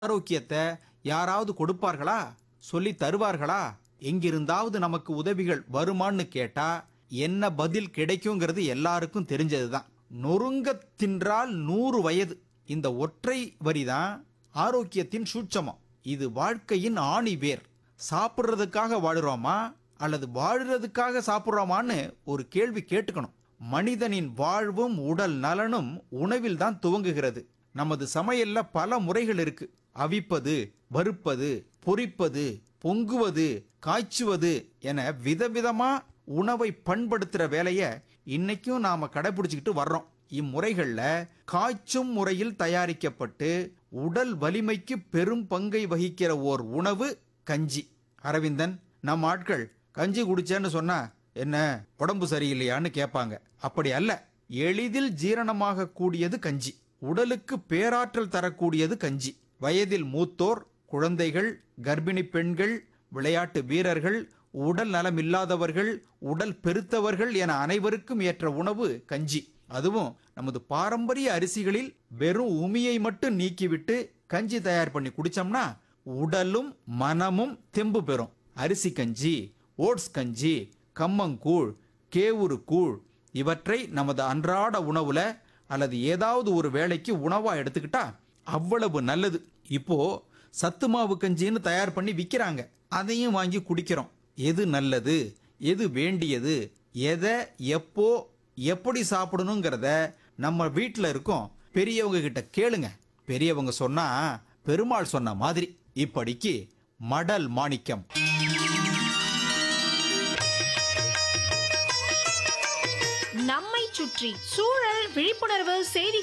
ஆரோக்கியத்தை யாராவது கொடுப்பார்களா சொல்லி தருவார்களா எங்கிருந்தாவது நமக்கு உதவிகள் வருமான்னு கேட்டா என்ன பதில் கிடைக்குங்கிறது எல்லாருக்கும் தெரிஞ்சதுதான் நொறுங்க தின்றால் நூறு வயது இந்த ஒற்றை வரிதான் ஆரோக்கியத்தின் சூட்சமம் இது வாழ்க்கையின் ஆணி வேர் சாப்பிட்றதுக்காக வாழுறோமா அல்லது வாழுறதுக்காக சாப்பிட்றோமான்னு ஒரு கேள்வி கேட்டுக்கணும் மனிதனின் வாழ்வும் உடல் நலனும் உணவில் தான் துவங்குகிறது நமது சமையல்ல பல முறைகள் இருக்கு அவிப்பது வறுப்பது பொரிப்பது பொங்குவது காய்ச்சுவது என விதவிதமா உணவை பண்படுத்துற வேலைய இன்னைக்கும் நாம கடைபிடிச்சுக்கிட்டு வர்றோம் இம்முறைகள்ல காய்ச்சும் முறையில் தயாரிக்கப்பட்டு உடல் வலிமைக்கு பெரும் பங்கை வகிக்கிற ஓர் உணவு கஞ்சி அரவிந்தன் நம் ஆட்கள் கஞ்சி குடிச்சேன்னு சொன்னா என்ன உடம்பு சரியில்லையான்னு கேட்பாங்க அப்படி அல்ல எளிதில் ஜீரணமாக கூடியது கஞ்சி உடலுக்கு பேராற்றல் தரக்கூடியது கஞ்சி வயதில் மூத்தோர் குழந்தைகள் கர்ப்பிணி பெண்கள் விளையாட்டு வீரர்கள் உடல் நலம் இல்லாதவர்கள் உடல் பெருத்தவர்கள் என அனைவருக்கும் ஏற்ற உணவு கஞ்சி அதுவும் நமது பாரம்பரிய அரிசிகளில் வெறும் உமியை மட்டும் நீக்கிவிட்டு கஞ்சி தயார் பண்ணி குடிச்சோம்னா உடலும் மனமும் தெம்பு பெறும் அரிசி கஞ்சி ஓட்ஸ் கஞ்சி கம்மங்கூழ் கேவுரு கூழ் இவற்றை நமது அன்றாட உணவுல அல்லது ஏதாவது ஒரு வேளைக்கு உணவா எடுத்துக்கிட்டா அவ்வளவு நல்லது இப்போ சத்து மாவு கஞ்சின்னு தயார் பண்ணி விற்கிறாங்க அதையும் வாங்கி குடிக்கிறோம் எது நல்லது எது வேண்டியது எதை எப்போ எப்படி சாப்பிடணுங்கிறத நம்ம வீட்டில் இருக்கோம் பெரியவங்க கிட்ட கேளுங்க பெரியவங்க சொன்னா பெருமாள் சொன்ன மாதிரி இப்படிக்கு மடல் மாணிக்கம் நம்மை சுற்றி சூழல் விழிப்புணர்வு செய்திகள்